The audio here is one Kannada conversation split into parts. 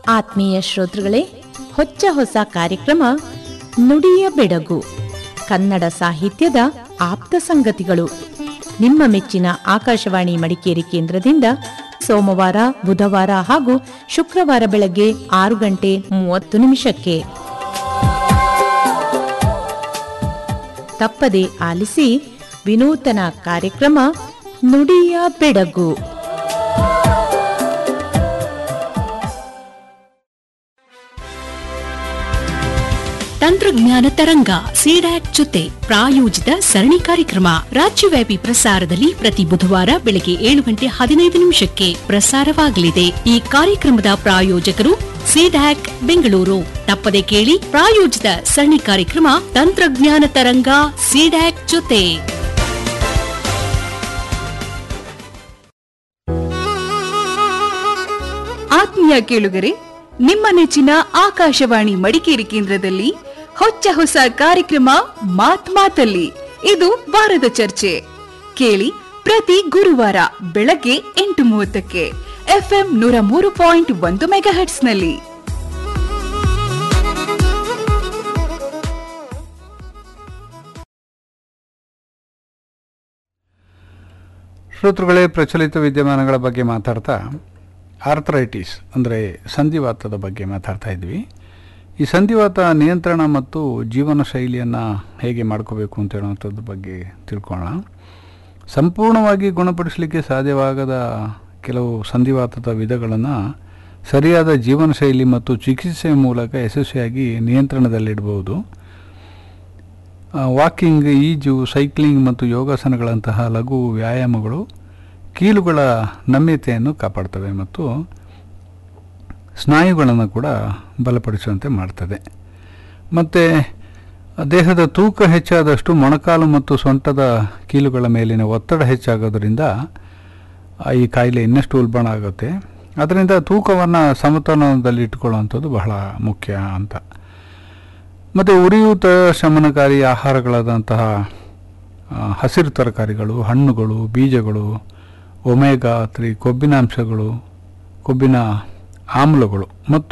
ಆತ್ಮೀಯ ಶ್ರೋತೃಗಳೇ ಹೊಚ್ಚ ಹೊಸ ಕಾರ್ಯಕ್ರಮ ನುಡಿಯ ಬೆಡಗು ಕನ್ನಡ ಸಾಹಿತ್ಯದ ಆಪ್ತ ಸಂಗತಿಗಳು ನಿಮ್ಮ ಮೆಚ್ಚಿನ ಆಕಾಶವಾಣಿ ಮಡಿಕೇರಿ ಕೇಂದ್ರದಿಂದ ಸೋಮವಾರ ಬುಧವಾರ ಹಾಗೂ ಶುಕ್ರವಾರ ಬೆಳಗ್ಗೆ ಆರು ಗಂಟೆ ಮೂವತ್ತು ನಿಮಿಷಕ್ಕೆ ತಪ್ಪದೆ ಆಲಿಸಿ ವಿನೂತನ ಕಾರ್ಯಕ್ರಮ ನುಡಿಯ ಬೆಡಗು ತಂತ್ರಜ್ಞಾನ ತರಂಗ ಸಿಡ್ಯಾಕ್ ಜೊತೆ ಪ್ರಾಯೋಜಿತ ಸರಣಿ ಕಾರ್ಯಕ್ರಮ ರಾಜ್ಯವ್ಯಾಪಿ ಪ್ರಸಾರದಲ್ಲಿ ಪ್ರತಿ ಬುಧವಾರ ಬೆಳಗ್ಗೆ ಏಳು ಗಂಟೆ ಹದಿನೈದು ನಿಮಿಷಕ್ಕೆ ಪ್ರಸಾರವಾಗಲಿದೆ ಈ ಕಾರ್ಯಕ್ರಮದ ಪ್ರಾಯೋಜಕರು ಸಿಡ್ಯಾಕ್ ಬೆಂಗಳೂರು ತಪ್ಪದೆ ಕೇಳಿ ಪ್ರಾಯೋಜಿತ ಸರಣಿ ಕಾರ್ಯಕ್ರಮ ತಂತ್ರಜ್ಞಾನ ತರಂಗ ಸಿಡ್ಯಾಕ್ ಜೊತೆ ಆತ್ಮೀಯ ಕೇಳುಗರೆ ನಿಮ್ಮ ನೆಚ್ಚಿನ ಆಕಾಶವಾಣಿ ಮಡಿಕೇರಿ ಕೇಂದ್ರದಲ್ಲಿ ಹೊಚ್ಚ ಹೊಸ ಕಾರ್ಯಕ್ರಮ ಮಾತ್ ಮಾತಲ್ಲಿ ಇದು ವಾರದ ಚರ್ಚೆ ಕೇಳಿ ಪ್ರತಿ ಗುರುವಾರ ಬೆಳಗ್ಗೆ ಎಂಟು ಮೂವತ್ತಕ್ಕೆ ಎಫ್ಎಂ ನೂರ ಮೂರು ಪಾಯಿಂಟ್ ಒಂದು ಮೆಗಾ ನಲ್ಲಿ ಶ್ರೋತೃಗಳೇ ಪ್ರಚಲಿತ ವಿದ್ಯಮಾನಗಳ ಬಗ್ಗೆ ಮಾತಾಡ್ತಾ ಆರ್ಥರೈಟಿಸ್ ಅಂದರೆ ಸಂಧಿವಾತದ ಬಗ್ಗೆ ಮಾತಾಡ್ತಾ ಇದ್ವಿ ಈ ಸಂಧಿವಾತ ನಿಯಂತ್ರಣ ಮತ್ತು ಜೀವನ ಶೈಲಿಯನ್ನು ಹೇಗೆ ಮಾಡ್ಕೋಬೇಕು ಅಂತ ಹೇಳುವಂಥದ್ರ ಬಗ್ಗೆ ತಿಳ್ಕೊಳ್ಳೋಣ ಸಂಪೂರ್ಣವಾಗಿ ಗುಣಪಡಿಸಲಿಕ್ಕೆ ಸಾಧ್ಯವಾಗದ ಕೆಲವು ಸಂಧಿವಾತದ ವಿಧಗಳನ್ನು ಸರಿಯಾದ ಜೀವನ ಶೈಲಿ ಮತ್ತು ಚಿಕಿತ್ಸೆ ಮೂಲಕ ಯಶಸ್ವಿಯಾಗಿ ನಿಯಂತ್ರಣದಲ್ಲಿಡಬಹುದು ಆ, ವಾಕಿಂಗ್ ಈಜು ಸೈಕ್ಲಿಂಗ್ ಮತ್ತು ಯೋಗಾಸನಗಳಂತಹ ಲಘು ವ್ಯಾಯಾಮಗಳು ಕೀಲುಗಳ ನಮ್ಯತೆಯನ್ನು ಕಾಪಾಡ್ತವೆ ಮತ್ತು ಸ್ನಾಯುಗಳನ್ನು ಕೂಡ ಬಲಪಡಿಸುವಂತೆ ಮಾಡ್ತದೆ ಮತ್ತು ದೇಹದ ತೂಕ ಹೆಚ್ಚಾದಷ್ಟು ಮೊಣಕಾಲು ಮತ್ತು ಸೊಂಟದ ಕೀಲುಗಳ ಮೇಲಿನ ಒತ್ತಡ ಹೆಚ್ಚಾಗೋದ್ರಿಂದ ಆ, ಈ ಕಾಯಿಲೆ ಇನ್ನಷ್ಟು ಉಲ್ಬಣ ಆಗುತ್ತೆ ಅದರಿಂದ ತೂಕವನ್ನು ಸಮತೋಲನದಲ್ಲಿ ಇಟ್ಕೊಳ್ಳುವಂಥದ್ದು ಬಹಳ ಮುಖ್ಯ ಅಂತ ಮತ್ತು ಉರಿಯೂತ ಶಮನಕಾರಿ ಆಹಾರಗಳಾದಂತಹ ಆ, ಹಸಿರು ತರಕಾರಿಗಳು ಹಣ್ಣುಗಳು ಬೀಜಗಳು ಒಮೆಗಾ ತ್ರೀ ಕೊಬ್ಬಿನಾಂಶಗಳು ಕೊಬ್ಬಿನ ಆಮ್ಲಗಳು ಮತ್ತು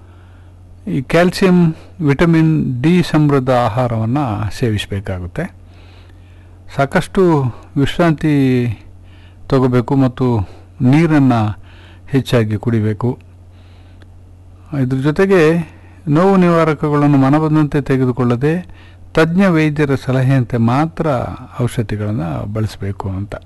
ಈ ಕ್ಯಾಲ್ಸಿಯಂ ವಿಟಮಿನ್ ಡಿ ಸಮೃದ್ಧ ಆಹಾರವನ್ನು ಸೇವಿಸಬೇಕಾಗುತ್ತೆ ಸಾಕಷ್ಟು ವಿಶ್ರಾಂತಿ ತಗೋಬೇಕು ಮತ್ತು ನೀರನ್ನು ಹೆಚ್ಚಾಗಿ ಕುಡಿಬೇಕು ಇದ್ರ ಜೊತೆಗೆ ನೋವು ನಿವಾರಕಗಳನ್ನು ಮನಬಂದಂತೆ ತೆಗೆದುಕೊಳ್ಳದೆ ತಜ್ಞ ವೈದ್ಯರ ಸಲಹೆಯಂತೆ ಮಾತ್ರ ಔಷಧಿಗಳನ್ನು ಬಳಸಬೇಕು ಅಂತ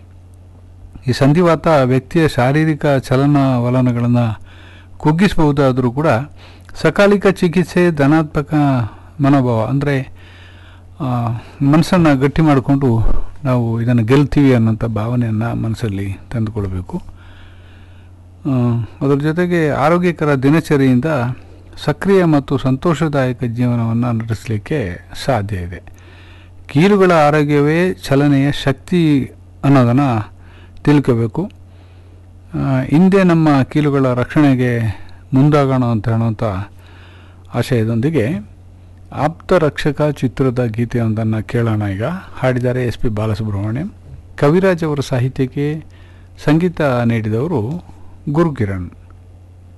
ಈ ಸಂಧಿವಾತ ವ್ಯಕ್ತಿಯ ಶಾರೀರಿಕ ಚಲನವಲನಗಳನ್ನು ಕುಗ್ಗಿಸಬಹುದಾದರೂ ಕೂಡ ಸಕಾಲಿಕ ಚಿಕಿತ್ಸೆ ಧನಾತ್ಮಕ ಮನೋಭಾವ ಅಂದರೆ ಮನಸ್ಸನ್ನು ಗಟ್ಟಿ ಮಾಡಿಕೊಂಡು ನಾವು ಇದನ್ನು ಗೆಲ್ತೀವಿ ಅನ್ನೋಂಥ ಭಾವನೆಯನ್ನು ಮನಸ್ಸಲ್ಲಿ ತಂದುಕೊಳ್ಬೇಕು ಆ, ಅದರ ಜೊತೆಗೆ ಆರೋಗ್ಯಕರ ದಿನಚರಿಯಿಂದ ಸಕ್ರಿಯ ಮತ್ತು ಸಂತೋಷದಾಯಕ ಜೀವನವನ್ನು ನಡೆಸಲಿಕ್ಕೆ ಸಾಧ್ಯ ಇದೆ ಕೀಲುಗಳ ಆರೋಗ್ಯವೇ ಚಲನೆಯ ಶಕ್ತಿ ಅನ್ನೋದನ್ನು ತಿಳ್ಕೋಬೇಕು ಆ, ಹಿಂದೆ ನಮ್ಮ ಕೀಲುಗಳ ರಕ್ಷಣೆಗೆ ಮುಂದಾಗೋಣ ಅಂತ ಹೇಳುವಂಥ ಆಶಯದೊಂದಿಗೆ ಆಪ್ತ ರಕ್ಷಕ ಚಿತ್ರದ ಗೀತೆಯೊಂದನ್ನು ಕೇಳೋಣ ಈಗ ಹಾಡಿದ್ದಾರೆ ಎಸ್ ಪಿ ಬಾಲಸುಬ್ರಹ್ಮಣ್ಯಂ ಕವಿರಾಜ್ ಅವರ ಸಾಹಿತ್ಯಕ್ಕೆ ಸಂಗೀತ ನೀಡಿದವರು ಗುರುಕಿರಣ್